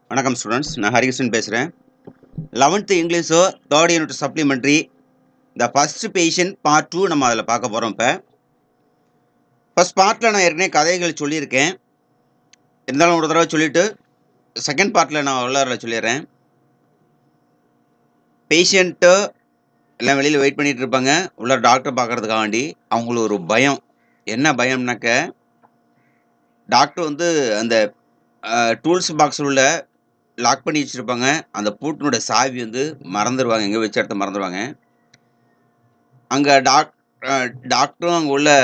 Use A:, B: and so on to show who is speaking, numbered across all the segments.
A: வணக்கம் ஸ்டூடெண்ட்ஸ் நான் ஹரிகிருஷ்ணன் பேசுகிறேன் லெவன்த்து இங்கிலீஷோ third unit supplementary the first patient part two நம்ம அதில் பார்க்க போகிறோம் இப்போ ஃபஸ்ட் பார்ட்டில் நான் ஏற்கனவே கதைகள் சொல்லியிருக்கேன் இருந்தாலும் ஒரு தடவை சொல்லிவிட்டு செகண்ட் பார்ட்டில் நான் உள்ளாரில் சொல்லிடுறேன் பேஷண்ட்டு எல்லாம் வெளியில் வெயிட் பண்ணிகிட்டு இருப்பாங்க உள்ள டாக்டர் பார்க்குறதுக்காக வேண்டி அவங்களுக்கு ஒரு பயம் என்ன பயம்னாக்க டாக்டர் வந்து அந்த டூல்ஸ் பாக்ஸில் உள்ள லாக் பண்ணி வச்சுருப்பாங்க அந்த பூட்டினோட சாவி வந்து மறந்துடுவாங்க எங்கே வச்ச இடத்த மறந்துடுவாங்க அங்கே டாக் டாக்டரும் அங்கே உள்ள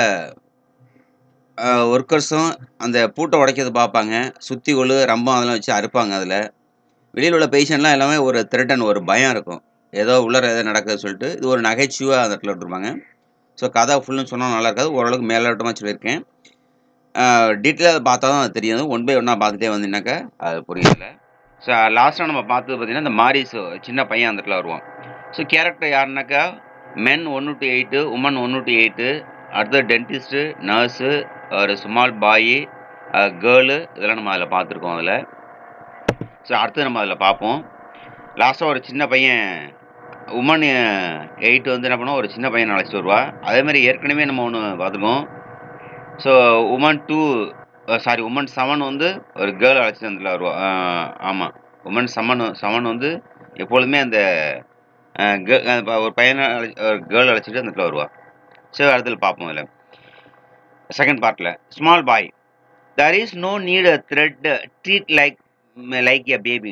A: ஒர்க்கர்ஸும் அந்த பூட்டை உடைக்கிறது பார்ப்பாங்க சுற்றி கொழு ரம்பம் அதெல்லாம் வச்சு அறுப்பாங்க அதில் வெளியில் உள்ள பேஷண்ட்லாம் எல்லாமே ஒரு திருட்டன் ஒரு பயம் இருக்கும் ஏதோ உள்ளர ஏதோ நடக்குதுன்னு சொல்லிட்டு இது ஒரு நகைச்சுவாக அந்த இடத்துல விட்டுருப்பாங்க ஸோ கதை ஃபுல்லுன்னு சொன்னால் நல்லா இருக்காது ஓரளவுக்கு மேலோட்டமாக சொல்லியிருக்கேன் டீட்டெயிலாக பார்த்தா தான் அது தெரியும் ஒன் பை ஒன்னாக பார்த்துட்டே வந்தீங்கன்னாக்கா அது புரியல ஸோ லாஸ்ட்டாக நம்ம பார்த்தது பார்த்தீங்கன்னா இந்த மாரிஸ் சின்ன பையன் அந்த இடத்துல வருவான் ஸோ கேரக்டர் யாருனாக்கா மென் ஒன்று டு எயிட்டு உமன் ஒன்று டு எயிட்டு அடுத்தது டென்டிஸ்ட்டு நர்ஸு ஒரு ஸ்மால் பாய் கேர்ளு இதெல்லாம் நம்ம அதில் பார்த்துருக்கோம் அதில் ஸோ அடுத்து நம்ம அதில் பார்ப்போம் லாஸ்ட்டாக ஒரு சின்ன பையன் உமன் எயிட் வந்து என்ன பண்ணுவோம் ஒரு சின்ன பையனை அழைச்சிட்டு வருவா அதேமாதிரி ஏற்கனவே நம்ம ஒன்று பார்த்துருக்கோம் so woman two sorry woman seven வந்து ஒரு கேர்ள் அழைச்சிட்டு வந்துல வருவா ஆமாம் உமன் செவன் செவன் வந்து எப்பொழுதுமே அந்த ஒரு பையனை அழை ஒரு கேர்ள் அழைச்சிட்டு அந்த இடத்துல வருவா ஸோ அடுத்துல பார்ப்போம் இதில் செகண்ட் பார்ட்டில் small boy there is no need a thread treat like like a baby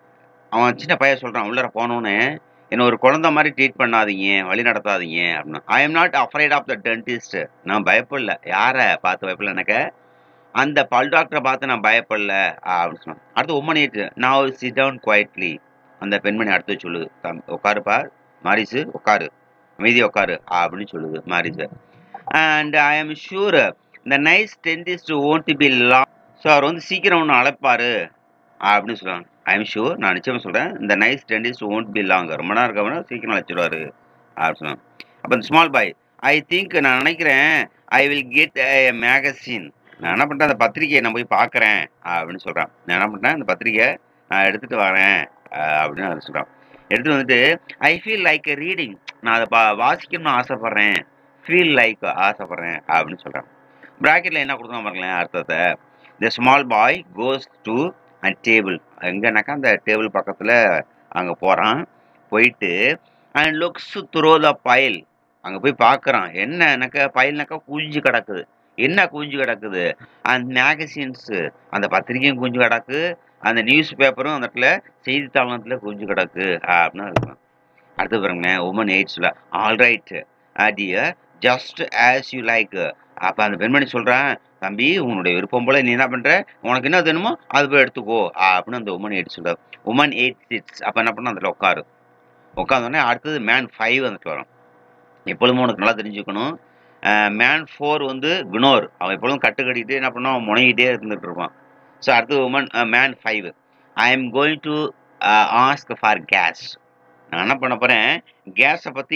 A: அவன் சின்ன பையன் சொல்கிறான் உள்ளர போனோன்னு என்னை ஒரு குழந்த மாதிரி ட்ரீட் பண்ணாதீங்க வழி நடத்தாதீங்க அப்படின்னா I am not afraid of the dentist நான் பயப்படல யாரை பார்த்து பயப்படலனாக்க அந்த பல் டாக்டரை பார்த்து நான் பயப்படல அப்படின்னு சொன்னேன் அடுத்து உம்மன் ஏற்று நான் சிட் டவுன் குவைட்லி அந்த பெண்மணி அடுத்து சொல்லுது உட்காருப்பா மாரிஸு உட்காரு அமைதி உட்காரு அப்படின்னு சொல்லுது Maurice and I am sure இந்த நைஸ் டென்டிஸ்ட் ஓன்ட் பி லா ஸோ அவர் வந்து சீக்கிரம் ஒன்று அழைப்பார் அப்படின்னு சொல்லுவாங்க ஐ எம் ஷூர் நான் நிச்சயமாக சொல்கிறேன் இந்த nice dentist won't be long ரொம்ப நேரம் இருக்கவனா சீக்கிரம் அழைச்சிடுவார் அப்படின்னு சொன்னாங்க அப்போ இந்த ஸ்மால் பாய் ஐ திங்க் நான் நினைக்கிறேன் I will get a magazine நான் என்ன பண்ணுறேன் அந்த பத்திரிக்கையை நான் போய் பார்க்குறேன் அப்படின்னு சொல்கிறேன் நான் என்ன பண்ணுறேன் அந்த பத்திரிக்கை நான் எடுத்துகிட்டு வரேன் அப்படின்னு அதை சொல்கிறான் எடுத்துகிட்டு வந்துட்டு ஐ ஃபீல் லைக் ரீடிங் நான் அதை பா வாசிக்கணும்னு ஆசைப்பட்றேன் ஃபீல் லைக் ஆசைப்பட்றேன் அப்படின்னு சொல்கிறேன் ப்ராக்கெட்டில் என்ன கொடுத்தோம் பாருங்களேன் அர்த்தத்தை the small boy goes to and table எங்கன்னாக்கா அந்த டேபிள் பக்கத்தில் அங்கே போகிறான் போயிட்டு and looks through the file அங்கே போய் பார்க்குறான் என்னன்னாக்கா பயில்னாக்கா குஞ்சு கிடக்குது என்ன குஞ்சு கிடக்குது அந்த மேகசின்ஸு அந்த பத்திரிக்கையும் குஞ்சு கிடக்கு அந்த நியூஸ் பேப்பரும் அந்த இடத்துல செய்தித்தாளத்தில் குஞ்சு கிடக்கு அப்படின்னு இருக்கும் அடுத்து பாருங்க உமன் எயிட்ஸில் alright dear just as you like அப்போ அந்த பெண்மணி சொல்கிறான் தம்பி உன்னுடைய விருப்பம் போல் நீ என்ன பண்ணுற உனக்கு என்ன வேணுமோ அது போய் எடுத்துக்கோ அப்படின்னு அந்த உமன் எயிட் சொல்கிறார் உமன் எயிட் சிக்ஸ் அப்போ என்ன பண்ண அதில் உட்காரு உட்காந்தோடனே அடுத்தது மேன் ஃபைவ் வந்துட்டு வரும் எப்பொழுதும் உனக்கு நல்லா தெரிஞ்சுக்கணும் மேன் ஃபோர் வந்து குனோர் அவன் எப்பொழுதும் கட்டு கட்டிட்டு என்ன பண்ணுவான் அவன் முனைகிட்டே இருந்துகிட்டு இருப்பான் ஸோ அடுத்து woman man five I am going to ask for gas நான் என்ன பண்ண போகிறேன் கேஸை பற்றி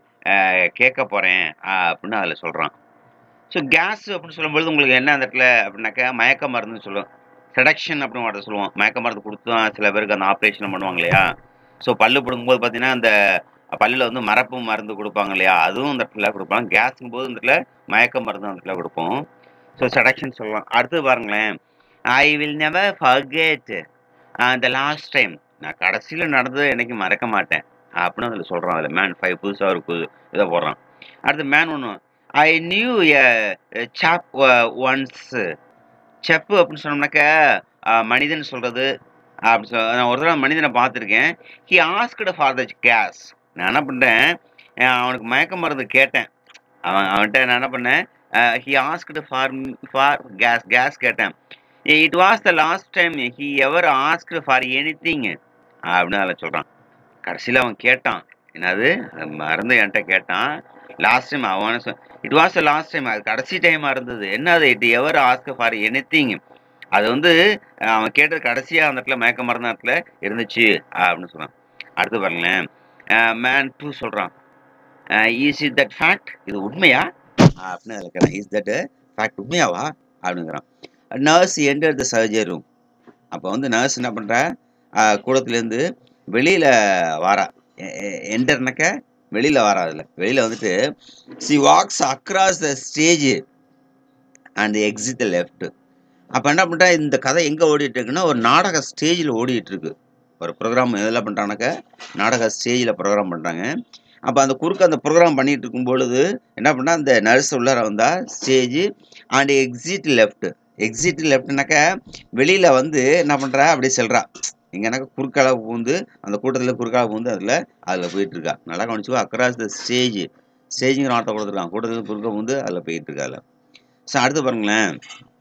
A: கேட்க போகிறேன் அப்படின்னு அதில் சொல்கிறான் ஸோ கேஸ் அப்படின்னு சொல்லும்பொழுது உங்களுக்கு என்ன அந்த இடத்துல அப்படின்னாக்கா மயக்க மருந்துன்னு சொல்லுவோம் செடக்ஷன் அப்படின்னு வார்த்தை சொல்லுவோம் மயக்க மருந்து கொடுத்தா சில பேருக்கு அந்த ஆப்ரேஷன் பண்ணுவாங்க இல்லையா ஸோ பல்லு பிடுங்கும்போது பார்த்தீங்கன்னா அந்த பல்லில் வந்து மரப்பு மருந்து கொடுப்பாங்க இல்லையா அதுவும் இந்த இடத்துல கொடுப்பாங்க கேஸுங்கும் போது இந்த இடத்துல மயக்க மருந்து அந்த இடத்துல கொடுப்போம் ஸோ செடக்ஷன் சொல்லலாம் அடுத்து பாருங்களேன் I will never forget the last time நான் கடைசியில் நடந்ததை என்னைக்கு மறக்க மாட்டேன் அப்படின்னு அதில் சொல்கிறான் அதில் மேன் ஃபைவ் புதுசாக ஒரு புது இதை போடுறான் அடுத்து மேன் ஒன்று ஐ நியூ எ சாப் ஒன்ஸு செப்பு அப்படின்னு சொன்னோம்னாக்கா மனிதன் சொல்கிறது அப்படி சொல் நான் ஒரு தடவை மனிதனை பார்த்துருக்கேன் he asked for the gas நான் என்ன பண்ணுறேன் அவனுக்கு மயக்க மருந்து கேட்டேன் அவன் அவன்கிட்ட நான் என்ன பண்ணேன் he asked for for gas gas கேட்டேன் it was the last time he ever asked for anything அப்படின்னு அதில் சொல்கிறான் கடைசியில் அவன் கேட்டான் என்னது மருந்து என்கிட்ட கேட்டான் லாஸ்ட் டைம் அவன் it was the last time அது கடைசி டைமாக இருந்தது என்ன அது it ever ask for anything அது வந்து அவன் கேட்டது கடைசியாக அந்த இடத்துல மயக்க மருந்து இடத்துல இருந்துச்சு அப்படின்னு சொன்னான் அடுத்து பாருங்களேன் மேன் டூ சொல்கிறான் இஸ் இட் தட் ஃபேக்ட் இது உண்மையா அப்படின்னு அதில் இஸ் தட் ஃபேக்ட் உண்மையாவா அப்படிங்கிறான் nurse enter the surgery room அப்போ வந்து நர்ஸ் என்ன பண்ணுறா கூடத்துலேருந்து வெளியில் வாரா என்டர்னாக்க வெளியில் வாரா அதில் வெளியில் வந்துட்டு she walks across the stage and exit left அப்போ என்ன பண்ணுறா இந்த கதை எங்கே ஓடிட்டு இருக்குன்னா ஒரு நாடக ஸ்டேஜில் ஓடிட்டு இருக்கு ஒரு ப்ரோக்ராம் எதில் பண்ணுறாங்கனாக்கா நாடக ஸ்டேஜில் ப்ரோக்ராம் பண்ணுறாங்க அப்போ அந்த குறுக்க அந்த ப்ரோக்ராம் பண்ணிட்டு இருக்கும் பொழுது என்ன பண்ணா அந்த நர்ஸ் உள்ளார வந்தா stage and exit left exit லெஃப்ட்னாக்கா வெளியில் வந்து என்ன பண்ணுறா அப்படி செல்றா எங்கனாக்கா குறுக்கால பூந்து அந்த கூட்டத்தில் குறுக்கால பூந்து அதில் அதில் போயிட்டு இருக்கா நல்லா கவனிச்சுக்கோ அக்ராஸ் த ஸ்டேஜ் ஸ்டேஜுங்கிற ஆட்டை கொடுத்துருக்கான் கூட்டத்தில் குறுக்க பூந்து அதில் போயிட்டு இருக்கா அதில் ஸோ அடுத்து பாருங்களேன்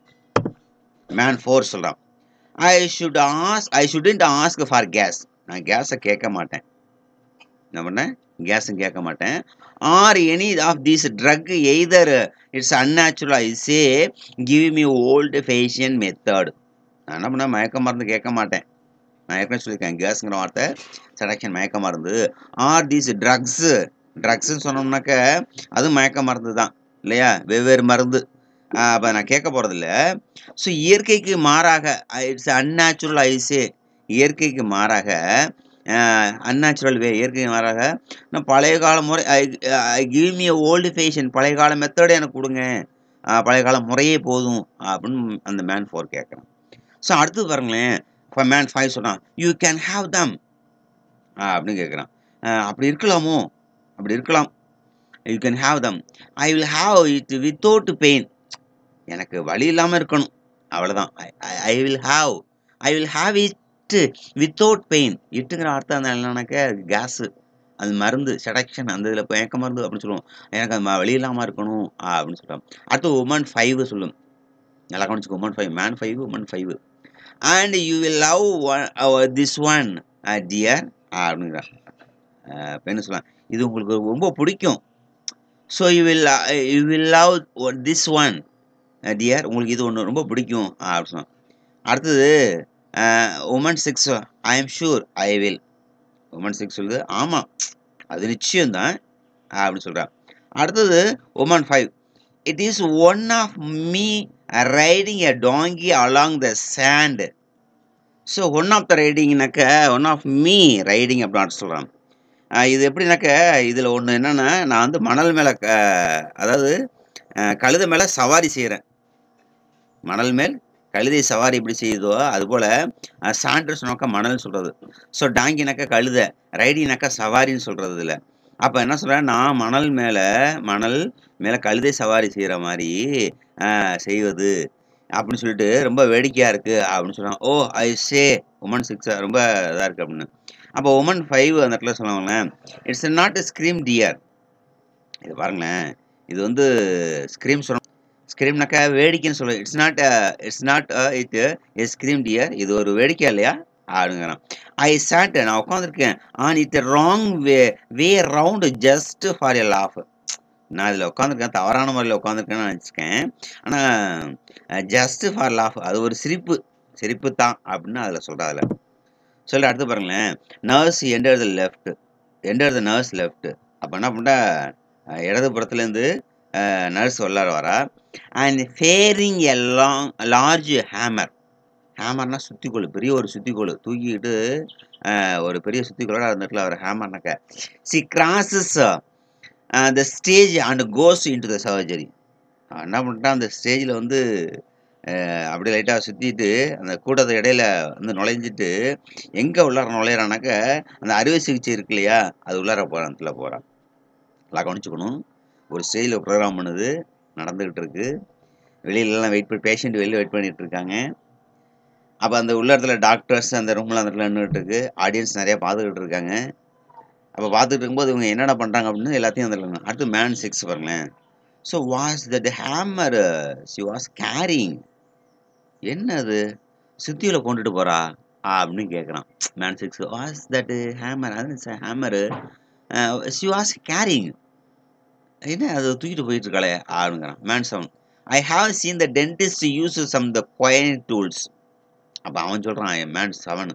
A: மேன் ஃபோர் சொல்கிறான் I should ask I shouldn't ask for gas நான் கேஸை கேட்க மாட்டேன் என்ன பண்ணேன் கேஸும் கேட்க மாட்டேன் are any of these drug either it's unnatural I say give me old fashion method நான் என்ன பண்ணேன் மயக்க மருந்து கேட்க மாட்டேன் நான் ஏற்கனவே சொல்லியிருக்கேன் கேஸுங்கிற வார்த்தை செடக்ஷன் மயக்க மருந்து ஆர் தீஸ் ட்ரக்ஸு ட்ரக்ஸ்ன்னு சொன்னோம்னாக்க அதுவும் மயக்க மருந்து தான் இல்லையா வெவ்வேறு மருந்து அப்போ நான் கேட்க போகிறதில்ல ஸோ இயற்கைக்கு மாறாக இட்ஸ் அன்நேச்சுரல் ஐஸே இயற்கைக்கு மாறாக அன்நேச்சுரல் வே இயற்கைக்கு மாறாக நான் பழைய கால முறை I give me old fashion பழைய கால மெத்தடை எனக்கு கொடுங்க ஆஹ் பழைய கால முறையே போதும் அப்படின்னு அந்த மேன் ஃபோர் கேட்குறான் ஸோ அடுத்து பாருங்களேன் மேன் ஃபைவ் சொல்கிறான் யூ கேன் ஹாவ் தம் அப்படின்னு கேட்குறான் அப்படி இருக்கலாமோ அப்படி இருக்கலாம் you can have them I will have it without pain எனக்கு வழி இல்லாமல் இருக்கணும் அவ்வளோதான் I will have I will have it without pain இட்டுங்கிற அர்த்தம் அந்த என்னன்னாக்க கேஸு அது மருந்து செடக்ஷன் அந்த இதில் மயக்க மருந்து அப்படின்னு சொல்லுவோம் எனக்கு அது ம- வழி இல்லாமல் இருக்கணும் ஆ, அப்படின்னு சொல்கிறோம் அடுத்து உமன் ஃபைவ் சொல்லும் நல்லா கவனிச்சுக்கோ woman five man five woman five and you will love one this one dear அப்படிங்கிறான் பெண்ணு சொல்லலாம் இது உங்களுக்கு ரொம்ப பிடிக்கும் so you will you will love this one dear உங்களுக்கு இது ஒன்று ரொம்ப பிடிக்கும் ஆ, அப்படின்னு சொன்னான் அடுத்தது woman six I am sure I will woman six சொல்லுது ஆமாம் அது நிச்சயம்தான் அப்படின்னு சொல்கிறான் அடுத்தது woman five it is one of me riding a டாங்கி along the sand so one of the ரைடிங்னாக்க ஒன் ஆஃப் மீ ரைடிங் அப்படின்னு சொல்கிறான் இது எப்படின்னாக்க இதில் ஒன்று என்னென்னா நான் வந்து மணல் மேலே க அதாவது அஹ், கழுதை மேலே சவாரி செய்கிறேன் மணல் மேல் கழுதை சவாரி எப்படி செய்யுதோ அதுபோல் சாண்டர்ஸ் நோக்க மணல் சொல்கிறது ஸோ டாங்கினாக்கா கழுதை ரைடினாக்கா சவாரின்னு சொல்கிறது இதில் அப்போ என்ன சொல்கிறேன் நான் மணல் மேலே மணல் மேலே கழுதை சவாரி செய்கிற மாதிரி ஆஹ், செய்வது அப்படின்னு சொல்லிட்டு ரொம்ப வேடிக்கையாக இருக்குது அப்படின்னு சொல்கிறாங்க ஓ ஐ சே உமன் சிக்ஸ் ரொம்ப இதாக இருக்குது அப்படின்னு அப்போ உமன் ஃபைவ் அந்த இடத்துல சொல்லுவாங்களேன் இட்ஸ் நாட் ஸ்க்ரீம் டியர் இது பாருங்களேன் இது வந்து ஸ்க்ரீம் சொல்ல ஸ்க்ரீம்னாக்கா வேடிக்கைன்னு சொல்லுவேன் it's not it's not it a scream dear இது ஒரு வேடிக்கை இல்லையா அப்படிங்கிறான் ஐ சாட் நான் உட்காந்துருக்கேன் on it wrong way way round just for a laugh நான் இதில் உட்காந்துருக்கேன் தவறான முறையில் உட்காந்துருக்கேன்னு நினச்சிருக்கேன் ஆனால் ஜஸ்ட் ஃபார் லாஃப் அது ஒரு சிரிப்பு சிரிப்பு தான் அப்படின்னு அதில் சொல்கிறா அதில் சொல்லிட்டு அடுத்து பாருங்களேன் nurse enter the left enter the nurse left அப்போ என்ன பண்ணா அஹ் இடது புறத்துலேருந்து நர்ஸ் உள்ளார வரா and bearing a long large hammer ஹேமர்னா சுத்திக்கோள் பெரிய ஒரு சுத்திக்கோள் தூக்கிக்கிட்டு அஹ், ஒரு பெரிய சுத்திக்கோளோட அந்த இடத்துல ஒரு ஹேமர்னாக்க she crosses the stage and goes into the surgery என்ன பண்ணிட்டான் அந்த ஸ்டேஜில் வந்து அஹ், அப்படியே லைட்டாக சுற்றிட்டு அந்த கூட்டத்து இடையில வந்து நுழைஞ்சிட்டு எங்கே உள்ளார நுழையிறானாக்க அந்த அறுவை சிகிச்சை இருக்கு இல்லையா அது உள்ளார போகிறான் இடத்துல போகிறான் நல்லா கவனிச்சுக்கணும் ஒரு ஸ்டேஜில் ப்ரோக்ராம் பண்ணுது நடந்துக்கிட்டு இருக்கு வெளியிலலாம் வெயிட் பண்ணி பேஷண்ட் வெளியில் வெயிட் பண்ணிட்டு இருக்காங்க அப்போ அந்த உள்ள இடத்துல டாக்டர்ஸ் அந்த ரூமில் அந்த இடத்துல நின்றுட்டு இருக்கு ஆடியன்ஸ் நிறையா பார்த்துக்கிட்டு இருக்காங்க அப்போ பார்த்துட்டு இருக்கும்போது இவங்க என்னென்ன பண்ணுறாங்க அப்படின்னு எல்லாத்தையும் அதில் அடுத்து மேன் சிக்ஸ் பாருங்களேன் so was that hammer she was carrying என்ன அது சுத்தியில் கொண்டுட்டு போகிறா அப்படின்னு கேட்குறான் man six was that hammer அது ஹேமரு சி வாஸ் கேரிங் என்ன அது தூக்கிட்டு போயிட்டு இருக்காளே ஆளுங்கிறான் man seven I have seen the dentist use some the queer tools அப்போ அவன் சொல்கிறான் மேன் செவன்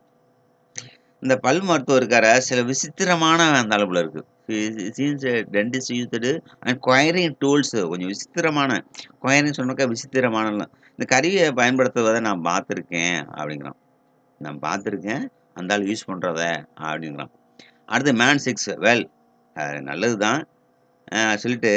A: இந்த பல் மருத்துவர் இருக்கார சில விசித்திரமான அந்த அளவில் இருக்குது scenes dentist used and queering tools கொஞ்சம் விசித்திரமான கொயரிங் சொன்னாக்கா விசித்திரமான இந்த கருவியை பயன்படுத்துவதை நான் பார்த்துருக்கேன் அப்படிங்கிறான் நான் பார்த்துருக்கேன் அந்த ஆள் யூஸ் பண்ணுறத அப்படிங்கிறான் அடுத்து மேன் சிக்ஸ் வெல் நல்லது தான் சொல்லிட்டு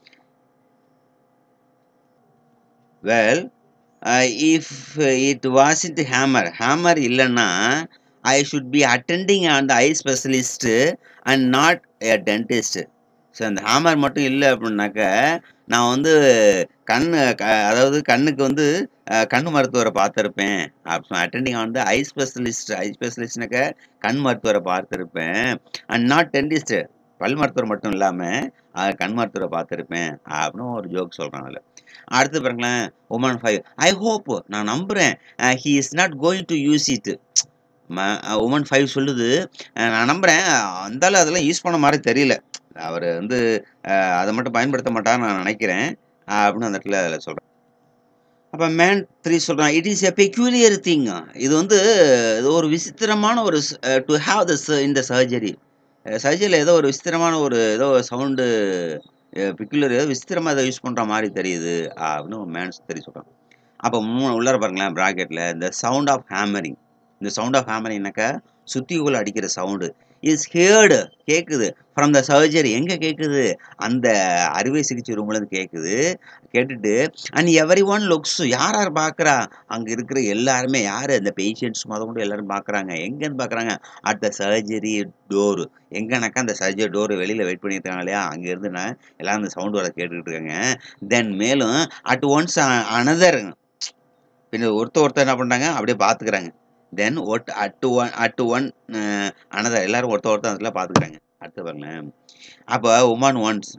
A: well if it was it hammer hammer இல்லைன்னா I should be attending on the eye specialist and not a dentist so அந்த ஹேமர் மட்டும் இல்லை அப்படின்னாக்க நான் வந்து கண்ணு க அதாவது கண்ணுக்கு வந்து அஹ், கண் மருத்துவரை பார்த்துருப்பேன் attending on the eye specialist eye ஸ்பெஷலிஸ்ட்னாக்க கண் மருத்துவரை பார்த்துருப்பேன் அண்ட் நாட் டென்டிஸ்ட் பல் மருத்துவர் மட்டும் இல்லாமல் கண் மருத்துவரை பார்த்துருப்பேன் அப்படின்னு ஒரு ஜோக் சொல்கிறான் அதில் அடுத்து பாருங்களேன் உமன் ஃபைவ் ஐ ஹோப் நான் நம்புகிறேன் he is not going to use it woman five சொல்லுது அஹ் நான் நம்புகிறேன் அந்தாலும் அதெல்லாம் யூஸ் பண்ண மாதிரி தெரியல அவர் வந்து அஹ், அதை மட்டும் பயன்படுத்த மாட்டார்னு நான் நினைக்கிறேன் அஹ், அப்படின்னு அந்த இடத்துல அதில் சொல்கிறேன் அப்போ மேன் த்ரீ சொல்கிறான் it is a peculiar thing இது வந்து இது ஒரு விசித்திரமான ஒரு டு ஹாவ் த இந்த சர்ஜரி சர்ஜரியில் ஏதோ ஒரு விசித்திரமான ஒரு ஏதோ சவுண்டு பெக்யூலர் ஏதோ விசித்திரமாக ஏதோ யூஸ் பண்ணுற மாதிரி தெரியுது அப்படின்னு மேன்ஸ் தெரிய சொல்கிறான் அப்போ மூணு உள்ளார பாருங்களேன் ப்ராக்கெட்டில் இந்த சவுண்ட் ஆஃப் ஹேமரிங் இந்த சவுண்ட் ஆஃப் ஹேமரிங்னாக்கா சுத்திக்குள்ள அடிக்கிற சவுண்டு இஸ் ஹேர்டு கேட்குது ஃப்ரம் த சர்ஜரி எங்கே கேட்குது அந்த அறுவை சிகிச்சை ரூம்லேருந்து கேட்குது கேட்டுட்டு அண்ட் எவரி ஒன் லுக்ஸ் யார் யார் பார்க்குறா அங்கே இருக்கிற எல்லாருமே யார் இந்த பேஷண்ட்ஸ் முத கொண்டு எல்லாரும் பார்க்குறாங்க எங்கேருந்து பார்க்குறாங்க அட் த சர்ஜரி டோரு எங்கனாக்கா அந்த சர்ஜரி டோர் வெளியில் வெயிட் பண்ணியிருக்காங்க இல்லையா அங்கேருந்து நான் எல்லாரும் அந்த சவுண்டு வர கேட்டுக்கிட்டு இருக்காங்க தென் மேலும் அட் ஒன்ஸ் அனதர் பின்ன ஒருத்தர் ஒருத்தர் என்ன பண்ணுறாங்க அப்படியே பார்த்துக்கிறாங்க then odd at one at one another எல்லாரும் ஒருத்தர் ஒருத்தர் அதில் பார்த்துக்கிறாங்க அடுத்து பாருங்களேன் அப்போ woman once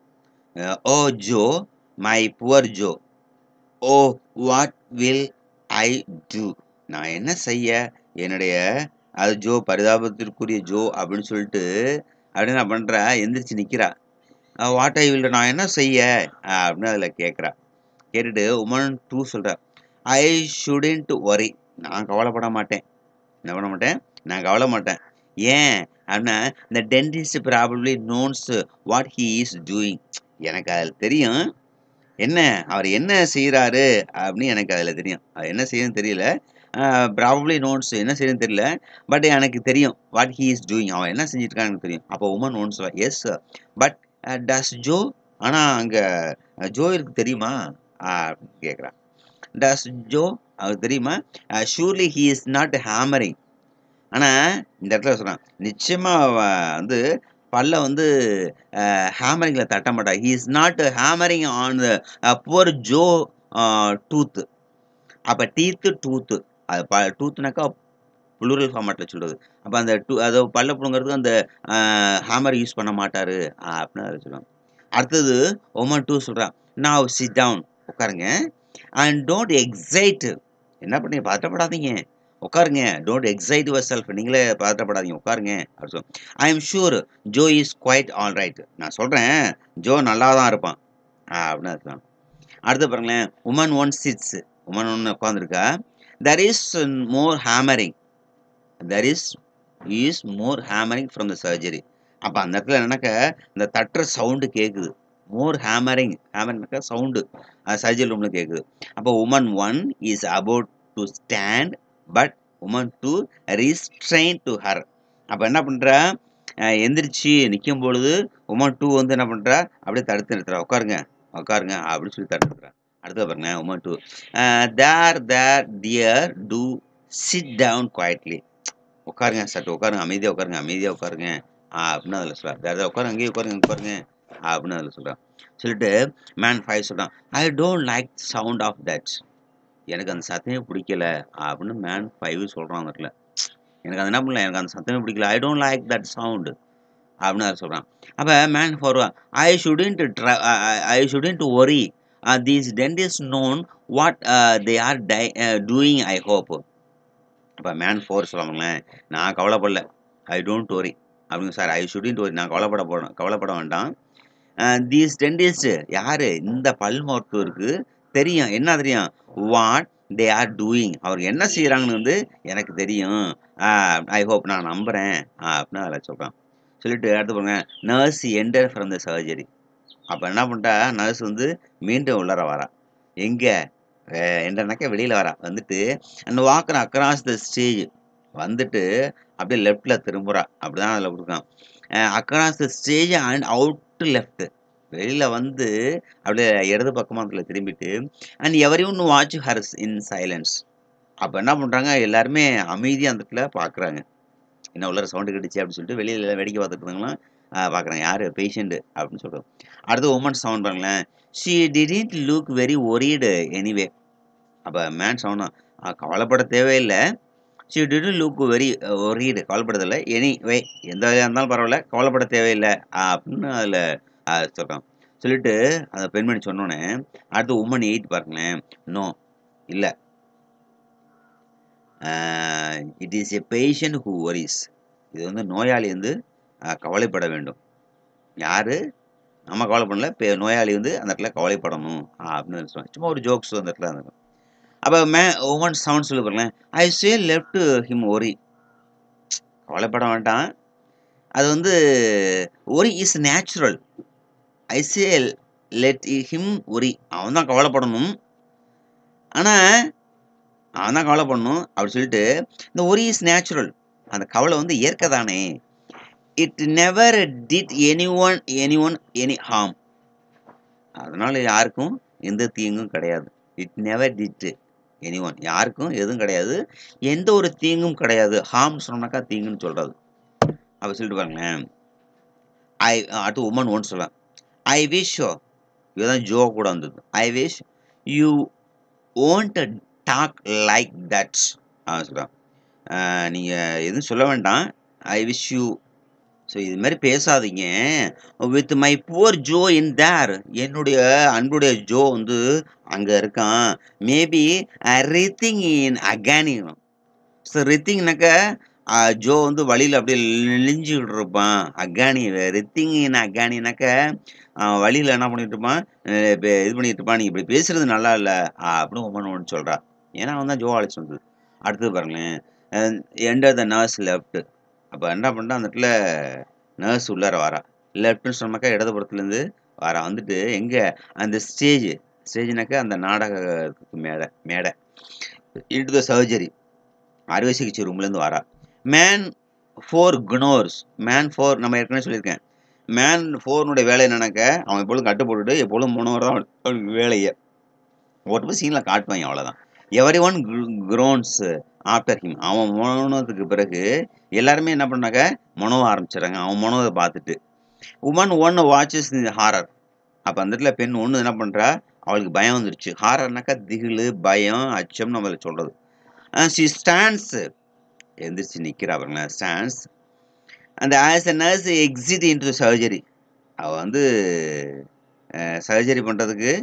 A: oh Joe my poor Joe oh what will I do நான் என்ன செய்ய என்னுடைய அது ஜோ பரிதாபத்திற்குரிய ஜோ அப்படின்னு சொல்லிட்டு அப்படின்னு நான் பண்ணுறா எந்திரிச்சு நிற்கிறா வாட் ஐ வில் நான் என்ன செய்ய அப்படின்னு அதில் கேட்குறா கேட்டுட்டு உமன் டூ சொல்கிறா ஐ ஷுடன்ட் ஒரி நான் கவலைப்பட மாட்டேன் என்ன பண்ண மாட்டேன் நான் கவலை மாட்டேன் ஏன் அப்படின்னா இந்த dentist probably knows what he is doing எனக்கு அதில் தெரியும் என்ன அவர் என்ன செய்கிறாரு அப்படின்னு எனக்கு அதில் தெரியும் அவர் என்ன செய்யணும்னு தெரியல ப்ராபப்ளி நோன்ஸ் என்ன செய்யணும்னு தெரியல பட் எனக்கு தெரியும் வாட் ஹீ இஸ் டூயிங் அவன் என்ன செஞ்சுருக்கான்னு எனக்கு தெரியும் அப்போ woman knows yes but does Joe ஆனால் அங்கே ஜோ இருக்கு தெரியுமா அப்படின்னு கேட்குறான் டஸ் ஜோ அவருக்கு தெரியுமா surely he is not hammering ஆனால் இந்த இடத்துல சொல்கிறான் நிச்சயமாக வந்து பல்ல வந்து ஹேமரிங்கில் தட்ட மாட்டா he is not hammering on the poor Joe tooth அப்போ டீத்து டூத்து அது ப டூத்துனாக்கா புளுரல் ஃபார்மேட்டில் சொல்கிறது அப்போ அந்த டூ அதை பல்ல புழுங்கிறதுக்கு அந்த ஹேமர் யூஸ் பண்ண மாட்டார் அப்படின்னு அதை சொல்லுவாங்க அடுத்தது ஒமன் டூ சொல்கிறான் நான் சிட் டவுன் உட்காருங்க அண்ட் டோன்ட் எக்ஸைட் என்ன பண்ணி பதட்டப்படாதீங்க உட்காருங்க டோன்ட் எக்ஸைட் யுவர் செல்ஃப் நீங்களே பதட்டப்படாதீங்க உட்காருங்க அப்படி சொல்லு I am sure Joe is quite all right நான் சொல்கிறேன் ஜோ நல்லா தான் இருப்பான் அப்படின்னு இருக்கான் அடுத்து பாருங்களேன் உமன் ஒன் சிட்ஸ் உமன் ஒன்று உட்காந்துருக்கா there is more hammering there is is more hammering from the surgery அப்போ அந்த இடத்துல என்னன்னாக்க இந்த தட்டுற சவுண்டு கேட்குது மோர் ஹேமரிங் ஹேமரிங்னாக்கா சவுண்டு சர்ஜரி ரூமில் கேட்குது அப்போ woman one is about to stand but woman two restrain to her அப்போ என்ன பண்ணுறா எந்திரிச்சு நிற்கும் பொழுது உமன் டூ வந்து என்ன பண்ணுறா அப்படியே தடுத்து நிறுத்துறா உட்காருங்க உட்காருங்க அப்படின்னு சொல்லி தடுத்து நிறுத்துறா அடுத்து பாருங்க woman two there there dear do sit down quietly உட்காருங்க சட்டு உட்காருங்க அமைதியாக உட்காருங்க அமைதியாக உட்காருங்க அப்படின்னு அதில் சொல்கிறார் வேறு ஏதாவது உட்காருங்க அங்கேயே உட்காருங்க உட்காருங்க அப்படின்னு அதில் சொல்கிறான் சொல்லிட்டு மேன் ஃபைவ் சொல்கிறான் I don't like sound of that எனக்கு அந்த சத்தமே பிடிக்கல அப்படின்னு மேன் ஃபைவ் சொல்கிறான் அந்த இடத்துல எனக்கு அது என்ன பண்ணல எனக்கு அந்த சத்தமே பிடிக்கல I don't like that sound அப்படின்னு அதை சொல்கிறான் அப்போ man four I shouldn't try I shouldn't worry these dentist known what they are die doing I hope அப்போ மேன் ஃபோர் சொல்லுவாங்களேன் நான் கவலைப்படல ஐ டோன்ட் ஒரி அப்படிங்க சார் ஐ ஷுடன்ட் ஒரி நான் கவலைப்பட போடணும் கவலைப்பட வேண்டாம் தீஸ் டென்டிஸ்ட் யார் இந்த பல் மருத்துவருக்கு தெரியும் என்ன தெரியும் வாட் தே ஆர் டூயிங் அவர் என்ன செய்கிறாங்கன்னு வந்து எனக்கு தெரியும் ஐ ஹோப் நான் நம்புகிறேன் அப்படின்னு அதில் சொல்கிறான் சொல்லிட்டு அடுத்து பாருங்க nurse enter from the surgery அப்போ என்ன பண்ணிட்டா நர்ஸ் வந்து மீண்டும் உள்ளர வரா எங்கே என்றனாக்கா வெளியில் வரா வந்துட்டு அண்ட் வாக்குற அக்ராஸ் த ஸ்டேஜ் வந்துட்டு அப்படியே லெஃப்டில் திரும்புகிறா அப்படி தான் அதில் கொடுக்கான் across the stage and out to left வெளியில் வந்து அப்படியே இடது பக்கமாக அதில் திரும்பிட்டு and every one watch hers in silence அப்போ என்ன பண்ணுறாங்க எல்லாருமே அமைதியாக அந்த இடத்துல பார்க்குறாங்க என்ன உள்ள சவுண்டு கட்டுச்சு அப்படின்னு சொல்லிட்டு வெளியில் வேடிக்கை பார்த்துட்டு இருந்தாங்களாம் பார்க்குறாங்க யார் பேஷண்ட்டு அப்படின்னு சொல்கிறோம் அடுத்து உமன் சவுண்ட் பாருங்களேன் she didn't look very worried anyway அப்போ மேன் சவுண்டாக கவலைப்பட தேவையில்லை she didn't look very worried கவலைப்படுறதில்லை எனி வே எந்த வகையாக இருந்தாலும் பரவாயில்ல கவலைப்பட தேவையில்லை அப்படின்னு அதில் சொல்கிறான் சொல்லிட்டு அந்த பெண்மணி சொன்னோன்னே அடுத்து உமன் எயிட் பாருங்களேன் நோ இல்லை it is a patient who worries இது வந்து நோயாளி வந்து கவலைப்பட வேண்டும் யார் நம்ம கவலைப்படல இப்போ நோயாளி வந்து அந்த இடத்துல கவலைப்படணும் அப்படின்னு சொல்லுவாங்க சும்மா ஒரு ஜோக்ஸ் அந்த இடத்துல இருக்கும் அப்போ மே உமன் சவுண்ட் சொல்லி பாருங்களேன் I say left him worry கவலைப்பட வேண்டாம் அது வந்து worry is natural I say let him worry அவன் தான் கவலைப்படணும் ஆனால் அவன் தான் கவலைப்படணும் அப்படி சொல்லிட்டு இந்த ஒரி இஸ் நேச்சுரல் அந்த கவலை வந்து இயற்கை தானே it never did anyone anyone any harm அதனால் யாருக்கும் எந்த தீங்கும் கிடையாது it never did anyone யாருக்கும் எதுவும் கிடையாது எந்த ஒரு தீங்கும் கிடையாது ஹார்ம் சொன்னாக்கா தீங்குன்னு சொல்கிறது அப்போ சொல்லிட்டு பாருங்களேன் ஐ அடுத்து உமன் ஒன்று சொல்லலாம் ஐ விஷ் இதுதான் ஜோ கூட வந்தது I wish you won't talk like that அவன் சொல்கிறான் நீங்கள் எதுவும் சொல்ல வேண்டாம் ஐ விஷ் யூ ஸோ இது மாதிரி பேசாதீங்க with my poor Joe in there என்னுடைய அன்புடைய ஜோ வந்து அங்கே இருக்கான் maybe writhing in agony so ரித்திங்னாக்க ஜோ வந்து வழியில் அப்படியே நெளிஞ்சுக்கிட்டு இருப்பான் அக்கானி ரித்திங் இன் அக்கானினாக்க வழியில் என்ன பண்ணிட்டு இருப்பான் இது பண்ணிட்டு இருப்பான் நீ இப்படி பேசுறது நல்லா இல்லை அப்படின்னு உமன் ஒன்று சொல்கிறா ஏன்னா அவன் தான் ஜோ அழைச்சி வந்தது அடுத்தது பாருங்களேன் எண்டர் த நர்ஸ் லெஃப்ட் அப்போ என்ன பண்ணுறா அந்த இடத்துல நர்ஸ் உள்ளார வரா லெஃப்ட்னு சொன்னாக்கா இடதுபுறத்துலேருந்து வரா வந்துட்டு எங்கே அந்த ஸ்டேஜ் ஸ்டேஜ்னாக்கா அந்த நாடகத்துக்கு மேடை மேடை இன்டு த சர்ஜரி அறுவை சிகிச்சை ரூம்லேருந்து வரா man four groans man four நம்ம ஏற்கனவே சொல்லியிருக்கேன் மேன் ஃபோர்னுடைய வேலை என்னன்னாக்க அவன் எப்பொழுதும் கட்டு போட்டுட்டு எப்பொழுதும் முன்னவர் தான் அவனுக்கு வேலையை ஒரு சீனில் காட்டுவாங்க அவ்வளோதான் everyone groans after him அவன் மொனோனதுக்கு பிறகு எல்லாருமே என்ன பண்ணாக்க மொனோவ ஆரம்பிச்சிடறாங்க அவன் மொனோவை பார்த்துட்டு உமன் ஒன் வாட்சஸ் ஹாரர் அப்போ அந்த இடத்துல பெண் ஒன்று என்ன பண்ணுறா அவளுக்கு பயம் வந்துருச்சு ஹாரர்னாக்கா திகில் பயம் அச்சம் நம்மள சொல்கிறது ஷி ஸ்டாண்ட்ஸ் எந்திரிச்சு நிற்கிறா பாருங்களேன் ஸ்டாண்ட்ஸ் அந்த as a nurse exit into surgery அவள் வந்து சர்ஜரி பண்ணுறதுக்கு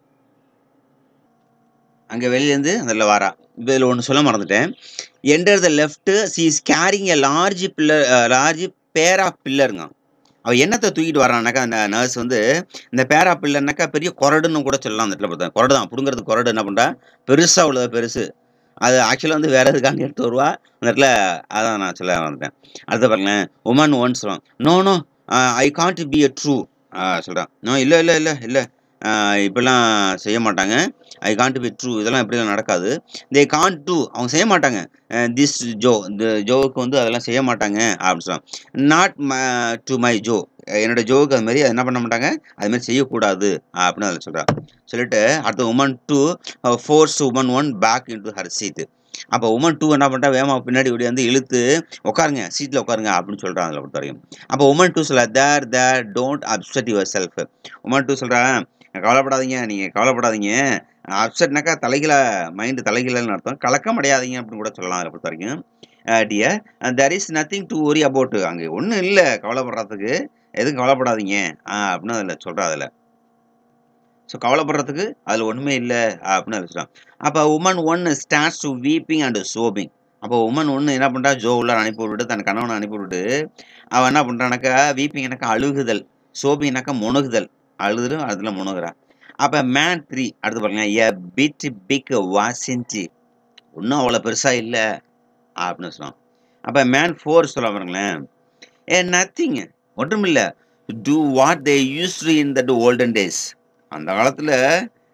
A: அங்கே வெளியிலேருந்து அதில் வரா இதில் ஒன்று சொல்ல மறந்துட்டேன் enter the left she is carrying a large pillar large pair of பில்லருங்க அவள் என்னத்தை தூக்கிட்டு வரானாக்கா அந்த நர்ஸ் வந்து இந்த பேர் ஆஃப் பில்லர்னாக்கா பெரிய குரடுன்னு கூட சொல்லலாம் அந்த இடத்துல பார்த்தா குரடு தான் பிடுங்கிறது குரடு என்ன பண்ணுறா பெருசாக உள்ளது பெருசு அது ஆக்சுவலாக வந்து வேறு எதுக்காக எடுத்து வருவா அந்த இடத்துல அதான் நான் சொல்ல வந்துட்டேன் அடுத்து பாருங்களேன் உமன் ஒன் சொல்லுவான் no no I can't be a true சொல்கிறான் நோ இல்லை இல்லை இல்லை இல்லை இப்படிலாம் செய்ய மாட்டாங்க ஐ காண்ட் பி ட்ரூ இதெல்லாம் எப்படிலாம் நடக்காது தே காண்ட் டூ அவங்க செய்ய மாட்டாங்க திஸ் ஜோ இந்த ஜோவுக்கு வந்து அதெல்லாம் செய்ய மாட்டாங்க அப்படின்னு சொல்லுவாங்க நாட் டு மை ஜோ என்னோட ஜோவுக்கு அது மாதிரி என்ன பண்ண மாட்டாங்க அது மாதிரி செய்யக்கூடாது அப்படின்னு அதில் சொல்கிறான் சொல்லிட்டு அடுத்த woman two forces woman one back into her seat அப்போ உமன் டூ என்ன பண்ணிட்டா வேமா பின்னாடி இப்படி வந்து இழுத்து உட்காருங்க சீட்டில் உட்காருங்க அப்படின்னு சொல்கிறான் அதில் பொறுத்த வரைக்கும் அப்போ உமன் டூ சொல்ல there there don't upset yourself woman two சொல்கிறேன் கவலைப்படாதீங்க நீங்கள் கவலைப்படாதீங்க அப்செட்னாக்கா தலைகில மைண்டு தலைகிலன்னு அர்த்தம் கலக்கம் அடையாதீங்க அப்படின்னு கூட சொல்லலாம் அதில் பொறுத்த வரைக்கும் dear there is nothing to worry about அங்கே ஒன்றும் இல்லை கவலைப்படுறதுக்கு எதுவும் கவலைப்படாதீங்க அப்படின்னு அதில் சொல்கிறா அதில் ஸோ கவலைப்படுறதுக்கு அதில் ஒன்றுமே இல்லை அப்படின்னு அதில் சொல்கிறான் அப்போ woman one starts to weeping and sobbing அப்போ உமன் ஒன்று என்ன பண்ணுறா ஜோ உள்ளார அனுப்பி விட்டுட்டு தன் கணவனை அனுப்பி விட்டுட்டு அவன் என்ன பண்ணுறானாக்கா வீப்பிங்னாக்கா அழுகுதல் சோபிங்னாக்கா முணுகுதல் அழுதுடும் அதில் முணுகிறா அப்போ மேன் த்ரீ அடுத்து பாருங்க எ பிட் பிக் வாசின்ச்சி ஒன்றும் அவ்வளோ பெருசாக இல்லை அப்படின்னு சொன்னான் அப்போ மேன் ஃபோர் சொல்ல பாருங்களேன் ஏ நத்திங் ஒன்றும் இல்லை to what they use in that olden days அந்த காலத்தில்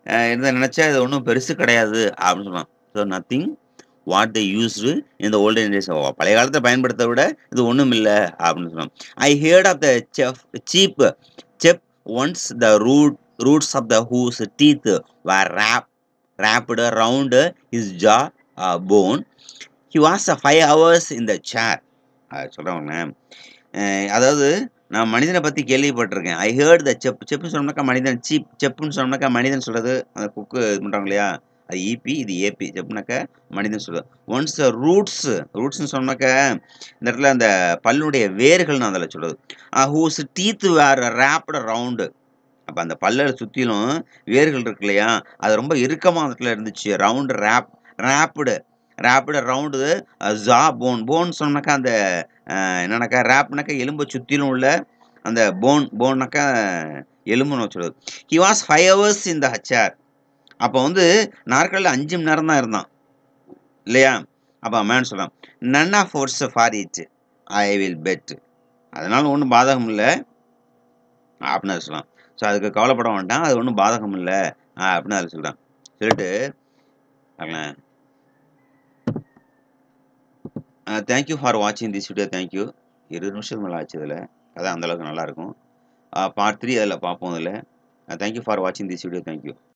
A: இதை நினச்சா இது ஒன்றும் பெருசு கிடையாது அப்படின்னு சொல்லலாம் so nothing what they used இந்த ஓல்டன் டேஸ் பழைய காலத்தை பயன்படுத்த விட இது ஒன்றும் இல்லை அப்படின்னு சொல்லலாம் I heard of the chef cheap chap once the root roots of the whose teeth were wrap wrapped round is jawbone he was a five hours இந்த சேர் சொல்கிறவங்க அதாவது நான் மனிதனை பற்றி கேள்விப்பட்டிருக்கேன் ஐ ஹேர்ட் த செப் செப்புன்னு சொன்னோம்னாக்கா மனிதன் சீப் செப்புன்னு சொன்னோம்னாக்கா மனிதன் சொல்கிறது அந்த குக்கு இது பண்ணுறாங்க இல்லையா அது இபி இது ஏபி செப்புனாக்கா மனிதன் சொல்கிறது ஒன்ஸ் ரூட்ஸ் ரூட்ஸ்னு சொன்னாக்கா இந்த இடத்துல அந்த பல்லுடைய வேர்கள்னு அதில் சொல்லுது whose teeth were wrapped round அப்போ அந்த பல்ல சுற்றிலும் வேர்கள் இருக்கு இல்லையா அது ரொம்ப இறுக்கமாக அந்த இடத்துல இருந்துச்சு round wrap wrapped wrapped round jawbone bone சொன்னாக்கா அந்த என்னன்னாக்கா ரேப்னாக்கா எலும்பை சுற்றிலும் உள்ள அந்த போன் போன்னாக்கா எலும்புன்னு சொல்லுது ஹி வாஸ் ஃபைவ் ஹவர்ஸ் இந்த ஹச்சார் அப்போ வந்து நாற்காலில் அஞ்சு மணி நேரம் தான் இருந்தான் இல்லையா அப்போ மேன் சொல்லலாம் none of forces for it I will bet அதனால ஒன்றும் பாதகம் இல்லை அப்படின்னு சொல்லலாம் ஸோ அதுக்கு கவலைப்பட வேண்டாம் அது ஒன்றும் பாதகம் இல்லை அப்படின்னு அதில் சொல்கிறான் சொல்லிட்டு தேங்க்யூ ஃபார் வாட்சிங் திஸ் வீடியோ தேங்க்யூ இருபது நிமிஷம் மேலே ஆச்சு இதில் அதான் அந்தளவுக்கு நல்லாயிருக்கும் பார்ட் த்ரீ அதில் பார்ப்போம் அதில் தேங்க்யூ ஃபார் வாட்சிங் திஸ் வீடியோ தேங்க்யூ